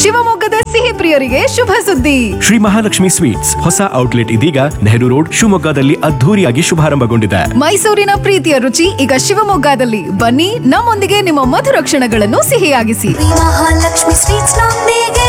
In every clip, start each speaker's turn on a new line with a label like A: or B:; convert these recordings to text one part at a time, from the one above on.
A: ಶಿವಮೊಗ್ಗದ ಸಿಹಿ ಪ್ರಿಯರಿಗೆ ಶುಭ ಸುದ್ದಿ
B: ಶ್ರೀ ಮಹಾಲಕ್ಷ್ಮಿ ಸ್ವೀಟ್ಸ್ ಹೊಸ ಔಟ್ಲೆಟ್ ಇದೀಗ ನೆಹರು ರೋಡ್ ಶಿವಮೊಗ್ಗದಲ್ಲಿ ಅದ್ಧೂರಿಯಾಗಿ ಶುಭಾರಂಭಗೊಂಡಿದೆ
A: ಮೈಸೂರಿನ ಪ್ರೀತಿಯ ರುಚಿ ಈಗ ಶಿವಮೊಗ್ಗದಲ್ಲಿ ಬನ್ನಿ ನಮ್ಮೊಂದಿಗೆ ನಿಮ್ಮ ಮಧುರ ಕ್ಷಣಗಳನ್ನು ಸಿಹಿಯಾಗಿಸಿ
C: ಮಹಾಲಕ್ಷ್ಮಿ ಸ್ವೀಟ್ಸ್ ನೊಂದಿಗೆ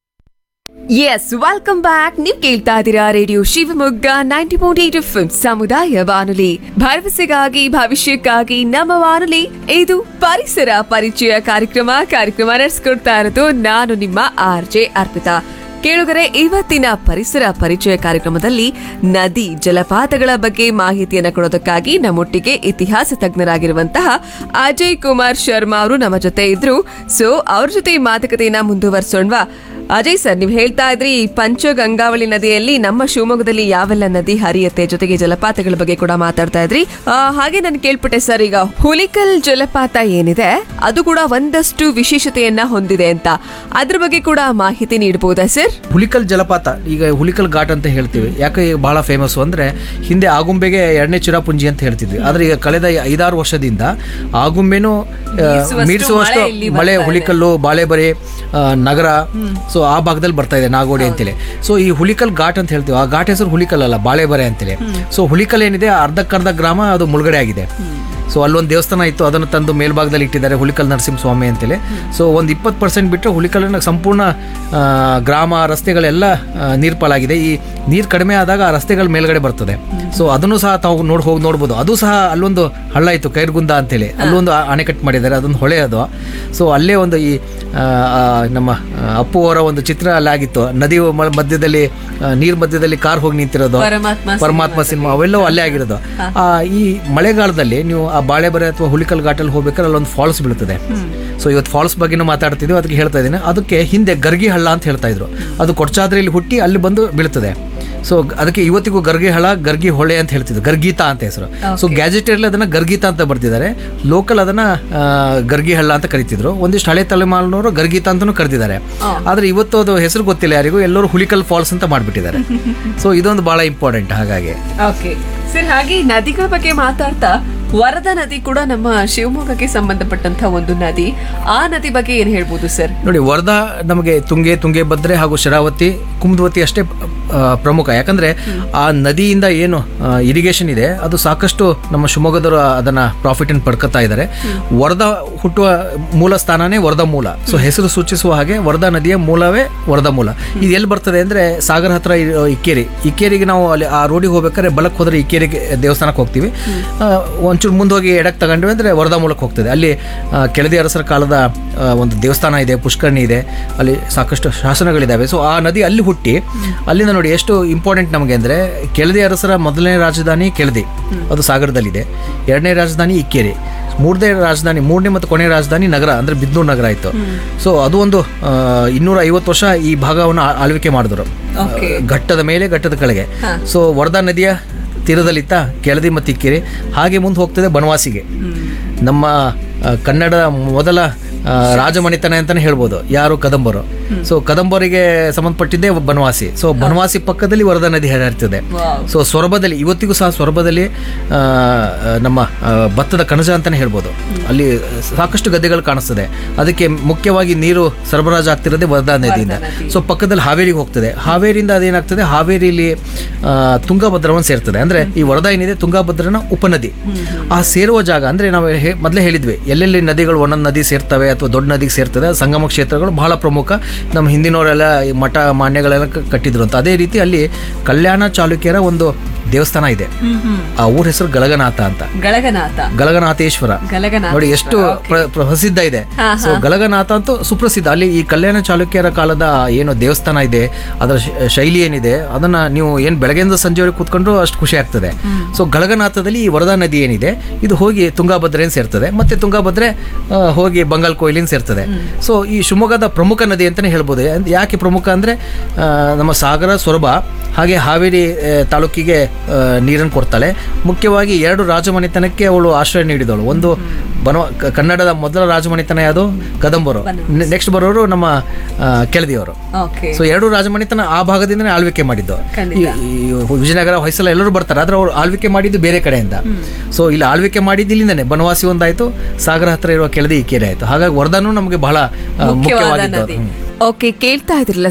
D: ಎಸ್ ವೆಲ್ಕಮ್ ಬ್ಯಾಕ್ ನೀವು ಕೇಳ್ತಾ ಇದ್ದೀರಾ radio Shivamogga ninety point eight F ಸಮುದಾಯ ಬಾನುಲಿ ಭರವಸೆಗಾಗಿ ಭವಿಷ್ಯಕ್ಕಾಗಿ ನಮ್ಮ ಬಾನುಲಿ ಇದು ಪರಿಸರ ಪರಿಚಯ ಕಾರ್ಯಕ್ರಮ ಕಾರ್ಯಕ್ರಮ ನಡೆಸ್ಕೊಡ್ತಾ ಇರೋದು ನಾನು ನಿಮ್ಮ ಆರ್ ಜೆ ಅರ್ಪಿತಾ ಕೇಳುಗರೆ ಇವತ್ತಿನ ಪರಿಸರ ಪರಿಚಯ ಕಾರ್ಯಕ್ರಮದಲ್ಲಿ ನದಿ ಜಲಪಾತಗಳ ಬಗ್ಗೆ ಮಾಹಿತಿಯನ್ನು ಕೊಡೋದಕ್ಕಾಗಿ ನಮ್ಮೊಟ್ಟಿಗೆ ಇತಿಹಾಸ ತಜ್ಞರಾಗಿರುವಂತಹ ಅಜಯ್ ಕುಮಾರ್ ಶರ್ಮಾ ಅವರು ನಮ್ಮ ಜೊತೆ ಇದ್ರು ಸೊ ಅವ್ರ ಜೊತೆ ಈ ಮಾತುಕತೆಯನ್ನ ಮುಂದುವರ್ಸೋಣವಾ ಅಜಯ್ ಸರ್ ನೀವು ಹೇಳ್ತಾ ಇದ್ರಿ ಈ ಪಂಚಗಂಗಾವಳಿ ನದಿಯಲ್ಲಿ ನಮ್ಮ ಶಿವಮೊಗ್ಗದಲ್ಲಿ ಯಾವೆಲ್ಲ ನದಿ ಹರಿಯುತ್ತೆ ಜೊತೆಗೆ ಜಲಪಾತಗಳ ಬಗ್ಗೆ ಕೂಡ ಮಾತಾಡ್ತಾ ಇದ್ರಿ ಆ, ಹಾಗೆ ನಾನು ಕೇಳ್ಪಟ್ಟೆ ಸರ್ ಈಗ ಹುಲಿಕಲ್ ಜಲಪಾತ ಏನಿದೆ ಅದು ಕೂಡ ಒಂದಷ್ಟು ವಿಶೇಷತೆಯನ್ನ ಹೊಂದಿದೆ ಅಂತ ಅದ್ರ ಬಗ್ಗೆ ಕೂಡ ಮಾಹಿತಿ ನೀಡಬಹುದಾ ಸರ್
E: ಹುಲಿಕಲ್ ಜಲಪಾತ ಈಗ ಹುಲಿಕಲ್ ಘಾಟ್ ಅಂತ ಹೇಳ್ತೀವಿ ಯಾಕೆ ಈಗ ಬಹಳ ಫೇಮಸ್ ಅಂದ್ರೆ ಹಿಂದೆ ಆಗುಂಬೆಗೆ ಎರಡನೇ ಚಿರಾಪುಂಜಿ ಅಂತ ಹೇಳ್ತಿದ್ವಿ ಆದ್ರೆ ಈಗ ಕಳೆದ ಐದಾರು ವರ್ಷದಿಂದ ಆಗುಂಬೆನೂ ಆ,
D: ಮೀರಿಸುವಷ್ಟು
E: ಮೀರಿಸುವಷ್ಟು
D: ಮಳೆ ಇಲ್ಲಿ
E: ಮಳೆ
D: ಬರ್ತಾ ಇದೆ.
E: ಹುಲಿಕಲ್ಲು ಬಾಳೆಬರಿ ಆ, ನಗರ ಸೊ ಆ ಭಾಗದಲ್ಲಿ ಬರ್ತಾ ಇದೆ ನಾಗೋಡಿ ಅಂತೇಳಿ ಸೊ ಈ ಹುಲಿಕಲ್ ಘಾಟ್ ಅಂತ ಹೇಳ್ತೀವಿ ಆ ಘಾಟ್ ಹೆಸರು ಹುಲಿಕಲ್ ಅಲ್ಲ ಬಾಳೆಬರೆ ಅಂತೇಳಿ ಸೊ ಹುಲಿಕಲ್ ಏನಿದೆ ಅರ್ಧಕ್ಕರ್ಧ ಗ್ರಾಮ ಅದು ಮುಳುಗಡೆ ಆಗಿದೆ ಸೊ ಅಲ್ಲೊಂದು ದೇವಸ್ಥಾನ ಇತ್ತು ಅದನ್ನು ತಂದು ಮೇಲ್ಭಾಗದಲ್ಲಿ ಇಟ್ಟಿದ್ದಾರೆ ಹುಲಿಕಲ್ ನರಸಿಂಹಸ್ವಾಮಿ ಅಂತೇಳಿ ಸೊ ಒಂದು ಇಪ್ಪತ್ತು ಪರ್ಸೆಂಟ್ ಬಿಟ್ಟರೆ ಹುಲಿಕಲ್ಲಿನ ಸಂಪೂರ್ಣ ಆ, ಗ್ರಾಮ ರಸ್ತೆಗಳೆಲ್ಲ ಆ, ನೀರು ಪಾಲಾಗಿದೆ ಈ ನೀರು ಕಡಿಮೆ ಆದಾಗ ಆ ರಸ್ತೆಗಳ ಮೇಲ್ಗಡೆ ಬರ್ತದೆ ಸೊ ಅದನ್ನು ಸಹ ತಾವು ನೋಡಿ ಹೋಗಿ ನೋಡ್ಬೋದು ಅದು ಸಹ ಅಲ್ಲೊಂದು ಹಳ್ಳ ಇತ್ತು ಕೈರ್ಗುಂದ ಅಂತೇಳಿ ಅಲ್ಲೊಂದು ಆ- ಅಣೆಕಟ್ಟು ಮಾಡಿದ್ದಾರೆ ಅದೊಂದು ಹೊಳೆ ಅದು ಸೊ ಅಲ್ಲೇ ಒಂದು ಈ ಆ, ಆ, ನಮ್ಮ ಆ, ಅಪ್ಪು ಅವರ ಒಂದು ಚಿತ್ರ ಅಲ್ಲಿ ಆಗಿತ್ತು ನದಿ ಮ- ಮಧ್ಯದಲ್ಲಿ ನೀರು ಮಧ್ಯದಲ್ಲಿ ಕಾರ್ ಹೋಗಿ ನಿಂತಿರೋದು
D: ಪರಮಾತ್ಮ
E: ಪರಮಾತ್ಮ ಸಿನಿಮಾ ಅವೆಲ್ಲವೂ ಅಲ್ಲೇ ಆಗಿರೋದು ಆ, ಈ ಮಳೆಗಾಲದಲ್ಲಿ ನೀವು ಆ ಬಾಳೆಬರೆ ಅಥವಾ ಹುಲಿಕಲ್ ಘಾಟಲ್ಲಿ ಹೋಗ್ಬೇಕಾದ್ರೆ ಅಲ್ಲೊಂದು ಫಾಲ್ಸ್ ಬೀಳ್ತದೆ ಸೊ ಇವತ್ತು ಫಾಲ್ಸ್ ಬಗ್ಗೆನೂ ಮಾತಾಡ್ತಿದ್ವಿ ಅದಕ್ಕೆ ಹೇಳ್ತಾ ಇದ್ದೀನಿ ಅದಕ್ಕೆ ಹಿಂದೆ ಗರ್ಗಿ ಹಳ್ಳ ಅಂತ ಹೇಳ್ತಾ ಇದ್ರು ಅದು ಕೊಡ್ಚಾದ್ರಿಯಲ್ಲಿ ಹುಟ್ಟಿ ಅಲ್ಲಿ ಬಂದು ಬೀಳ್ತದೆ ಸೊ ಅದಕ್ಕೆ ಇವತ್ತಿಗೂ ಗರ್ಗಿ ಹಳ್ಳ ಗರ್ಗಿ ಹೊಳೆ ಅಂತ ಹೇಳ್ತಿದ್ರು ಗರ್ಗೀತಾ ಅಂತ ಹೆಸರು ಸೊ ಗ್ಯಾಜೆಟಲ್ಲಿ ಅದನ್ನ ಗರ್ಗೀತಾ ಅಂತ ಬರ್ತಿದ್ದಾರೆ ಲೋಕಲ್ ಅದನ್ನ ಆ, ಗರ್ಗಿ ಹಳ್ಳ ಅಂತ ಕರಿತಿದ್ರು ಒಂದಿಷ್ಟು ಹಳೆ ತಲೆಮಾರಿನವರು ಗರ್ಗೀತಾ ಅಂತಾನೂ ಕರೆದಿದ್ದಾರೆ ಆದ್ರೆ ಇವತ್ತು ಅದು ಹೆಸರು ಗೊತ್ತಿಲ್ಲ ಯಾರಿಗೂ ಎಲ್ಲರೂ ಹುಲಿಕಲ್ ಫಾಲ್ಸ್ ಅಂತ ಮಾಡ್ಬಿಟ್ಟಿದ್ದಾರೆ ಸೊ ಇದೊಂದು ಬಹಳ ಇಂಪಾರ್ಟೆಂಟ್ ಹಾಗಾಗಿ
D: ಓಕೆ ಸರ್ ಹಾಗೆ ನದಿಗಳ ಬಗ್ಗೆ ಮಾತಾಡ್ತಾ ವರದಾ ನದಿ ಕೂಡ ನಮ್ಮ ಶಿವಮೊಗ್ಗಕ್ಕೆ ಸಂಬಂಧಪಟ್ಟಂತ ಒಂದು ನದಿ ಆ ನದಿ ಬಗ್ಗೆ ಏನ್ ಹೇಳ್ಬೋದು ಸರ್
E: ನೋಡಿ ವರದಾ ನಮಗೆ ತುಂಗೆ ತುಂಗೆಭದ್ರೆ ಹಾಗೂ ಶರಾವತಿ ಕುಮುದ್ವತಿ ಅಷ್ಟೇ ಆ, ಪ್ರಮುಖ ಯಾಕಂದ್ರೆ ಆ ನದಿಯಿಂದ ಏನು ಇರಿಗೇಷನ್ ಇದೆ ಅದು ಸಾಕಷ್ಟು ನಮ್ಮ ಶಿವಮೊಗ್ಗದವರು ಅದನ್ನ ಪ್ರಾಫಿಟ್ ಅನ್ನು ಪಡ್ಕೊತಾ ಇದ್ದಾರೆ ವರದಾ ಹುಟ್ಟುವ ಮೂಲ ಸ್ಥಾನನೇ ವರದಾ ಮೂಲ ಸೊ ಹೆಸರು ಸೂಚಿಸುವ ಹಾಗೆ ವರದಾ ನದಿಯ ಮೂಲವೇ ವರದಾ ಮೂಲ ಇದು ಎಲ್ಲಿ ಬರ್ತದೆ ಅಂದ್ರೆ ಸಾಗರ ಹತ್ರ ಇರೋ ಇಕ್ಕೇರಿ ಇಕ್ಕೇರಿಗೆ ನಾವು ಅಲ್ಲಿ ಆ ರೋಡಿಗೆ ಹೋಗ್ಬೇಕಾದ್ರೆ ಬಲಕ್ಕೆ ಹೋದ್ರೆ ಇಕ್ಕೇರಿಗೆ ದೇವಸ್ಥಾನಕ್ಕೆ ಹೋಗ್ತೀವಿ ಆ, ಒಂಚೂರು ಮುಂದೆ ಹೋಗಿ ಎಡಕ್ಕೆ ತಗೊಂಡ್ವಿ ಅಂದ್ರೆ ವರದಾ ಮೂಲಕ್ಕೆ ಹೋಗ್ತದೆ ಅಲ್ಲಿ ಆ, ಕೆಳದಿ ಅರಸರ ಕಾಲದ ಆ, ಒಂದು ದೇವಸ್ಥಾನ ಇದೆ ಪುಷ್ಕರಣಿ ಇದೆ ಅಲ್ಲಿ ಸಾಕಷ್ಟು ಶಾಸನಗಳಿದ್ದಾವೆ ಸೊ ಆ ನದಿ ಅಲ್ಲಿ ಹುಟ್ಟಿ ಅಲ್ಲಿಂದ ನೋಡಿ ಎಷ್ಟು ಇಂಪಾರ್ಟೆಂಟ್ ನಮಗೆ ಅಂದ್ರೆ ಕೆಳದಿ ಅರಸರ ಮೊದಲನೇ ರಾಜಧಾನಿ ಕೆಳದಿ ಅದು ಸಾಗರದಲ್ಲಿದೆ ಎರಡನೇ ರಾಜಧಾನಿ ಇಕ್ಕೇರಿ ಮೂರನೇ ರಾಜಧಾನಿ ಮೂರನೇ ಮತ್ತು ಕೊನೆಯ ರಾಜಧಾನಿ ನಗರ ಅಂದ್ರೆ ಬಿದ್ನೂರು ನಗರ ಆಯಿತು ಸೊ ಅದು ಒಂದು ಆ, ಇನ್ನೂರ ಐವತ್ತು ವರ್ಷ ಈ ಭಾಗವನ್ನು ಆ- ಆಳ್ವಿಕೆ ಮಾಡಿದ್ರು ಘಟ್ಟದ ಮೇಲೆ ಘಟ್ಟದ ಕೆಳಗೆ ಸೊ ವರದಾ ನದಿಯ ತೀರದಲ್ಲಿತ್ತ ಕೆಳದಿ ಮತ್ತು ಇಕ್ಕೇರಿ ಹಾಗೆ ಮುಂದೆ ಹೋಗ್ತದೆ ಬನವಾಸಿಗೆ ನಮ್ಮ ಆ, ಕನ್ನಡದ ಮೊದಲ ಆ, ರಾಜಮನೆತನ ಅಂತಾನೆ ಹೇಳ್ಬೋದು ಯಾರು ಕದಂಬರು ಸೊ ಕದಂಬರಿಗೆ ಸಂಬಂಧಪಟ್ಟಿದ್ದೇ ಬನವಾಸಿ ಸೊ ಬನವಾಸಿ ಪಕ್ಕದಲ್ಲಿ ವರದಾ ನದಿ ಹರಿಯುತ್ತದೆ ಸೊ ಸೊರಬದಲ್ಲಿ ಇವತ್ತಿಗೂ ಸಹ ಸೊರಬದಲ್ಲಿ ಆ, ನಮ್ಮ ಆ, ಭತ್ತದ ಕಣಜ ಅಂತಾನೆ ಹೇಳ್ಬೋದು ಅಲ್ಲಿ ಸಾಕಷ್ಟು ಗದ್ದೆಗಳು ಕಾಣಿಸ್ತದೆ ಅದಕ್ಕೆ ಮುಖ್ಯವಾಗಿ ನೀರು ಸರಬರಾಜು ಆಗ್ತಿರೋದೇ ವರದಾ ನದಿಯಿಂದ ಸೊ ಪಕ್ಕದಲ್ಲಿ ಹಾವೇರಿಗೆ ಹೋಗ್ತದೆ ಹಾವೇರಿಯಿಂದ ಅದೇನಾಗ್ತದೆ ಹಾವೇರಿಲಿ ಆ, ತುಂಗಭದ್ರವನ್ನು ಸೇರ್ತದೆ ಅಂದ್ರೆ ಈ ವರದಾ ಏನಿದೆ ತುಂಗಭದ್ರನ ಉಪನದಿ ಆ ಸೇರುವ ಜಾಗ ಅಂದ್ರೆ ನಾವು ಹೇ- ಮೊದಲೇ ಹೇಳಿದ್ವಿ ಎಲ್ಲೆಲ್ಲಿ ನದಿಗಳು ಒಂದೊಂದು ನದಿ ಸೇರ್ತವೆ ಅಥವಾ ದೊಡ್ಡ ನದಿಗೆ ಸೇರ್ತದೆ ಆ ಸಂಗಮ ಕ್ಷೇತ್ರಗಳು ಬಹಳ ಪ್ರಮುಖ ನಮ್ಮ ಹಿಂದಿನವರೆಲ್ಲ ಈ ಮಠ ಮಾನ್ಯಗಳೆಲ್ಲ ಕ- ಕಟ್ಟಿದ್ರು ಅಂತ ಅದೇ ರೀತಿ ಅಲ್ಲಿ ಕಲ್ಯಾಣ ಚಾಲುಕ್ಯರ ಒಂದು ದೇವಸ್ಥಾನ ಇದೆ ಆ ಊರ ಹೆಸರು ಗಳಗನಾಥ ಅಂತ
D: ಗಳಗನಾಥ
E: ಗಳಗನಾಥೇಶ್ವರ
D: ಗಲಗನಾಥ
E: ನೋಡಿ ಎಷ್ಟು ಪ್ರ- ಪ್ರಸಿದ್ಧ ಇದೆ ಸೊ ಗಳಗನಾಥ ಅಂತೂ ಸುಪ್ರಸಿದ್ಧ ಅಲ್ಲಿ ಈ ಕಲ್ಯಾಣ ಚಾಲುಕ್ಯರ ಕಾಲದ ಏನು ದೇವಸ್ಥಾನ ಇದೆ ಅದರ ಶ- ಶೈಲಿ ಏನಿದೆ ಅದನ್ನ ನೀವು ಏನ್ ಬೆಳಗ್ಗೆಯಿಂದ ಸಂಜೆವರೆಗೆ ಕೂತ್ಕೊಂಡ್ರು ಅಷ್ಟು ಖುಷಿ ಆಗ್ತದೆ ಸೊ ಗಳಗನಾಥದಲ್ಲಿ ಈ ವರದಾ ನದಿ ಏನಿದೆ ಇದು ಹೋಗಿ ತುಂಗಾಭದ್ರೇನ್ ಸೇರ್ತದೆ ಮತ್ತೆ ತುಂಗಾಭದ್ರೆ ಆ, ಹೋಗಿ ಬಂಗಾಲ್ ಕೊಯ್ಲಿನ ಸೇರ್ತದೆ ಸೊ ಈ ಶಿವಮೊಗ್ಗದ ಪ್ರಮುಖ ನದಿ ಅಂತಾನೆ ಹೇಳ್ಬೋದು ಅಂದ್- ಯಾಕೆ ಪ್ರಮುಖ ಅಂದ್ರೆ ಆ, ನಮ್ಮ ಸಾಗರ ಸೊರಬ ಹಾಗೆ ಹಾವೇರಿ ಆ, ತಾಲೂಕಿಗೆ ನೀರನ್ನು ಕೊಡ್ತಾಳೆ ಮುಖ್ಯವಾಗಿ ಎರಡು ರಾಜಮನೆತನಕ್ಕೆ ಅವಳು ಆಶ್ರಯ ನೀಡಿದವಳು ಒಂದು ಬನವ ಕ- ಕನ್ನಡದ ಮೊದಲ ರಾಜಮನೆತನ ಯಾವುದು ಕದಂಬರು ನೆಕ್ಸ್ಟ್ ಬರೋರು ನಮ್ಮ ಆ, ಕೆಳದಿಯವರು
D: ಓಕೆ
E: ಸೊ ಎರಡು ರಾಜಮನೆತನ ಆ ಭಾಗದಿಂದನೇ ಆಳ್ವಿಕೆ ಮಾಡಿದ್ದು ಈ ಈ ವಿಜಯನಗರ ಹೊಯ್ಸಲ ಎಲ್ಲರೂ ಬರ್ತಾರೆ ಆದ್ರೆ ಅವ್ರು ಆಳ್ವಿಕೆ ಮಾಡಿದ್ದು ಬೇರೆ ಕಡೆಯಿಂದ ಸೊ ಇಲ್ಲಿ ಆಳ್ವಿಕೆ ಮಾಡಿದ್ದು ಇಲ್ಲಿಂದಾನೆ ಬನವಾಸಿ ಒಂದಾಯ್ತು ಸಾಗರ ಹತ್ರ ಇರುವ ಕೆಳದಿ ಈ ಕೆರೆ ಆಯ್ತು ಹಾಗಾಗಿ ವರದಾನು ನಮಗೆ ಬಹಳ ಆ,
D: ಮುಖ್ಯವಾದ
E: ಮುಖ್ಯವಾಗಿದ್ದು
D: ನದಿ
E: ಹ್ಮ್.
D: ಓಕೆ ಕೇಳ್ತಾ ಇದ್ರಲ್ಲ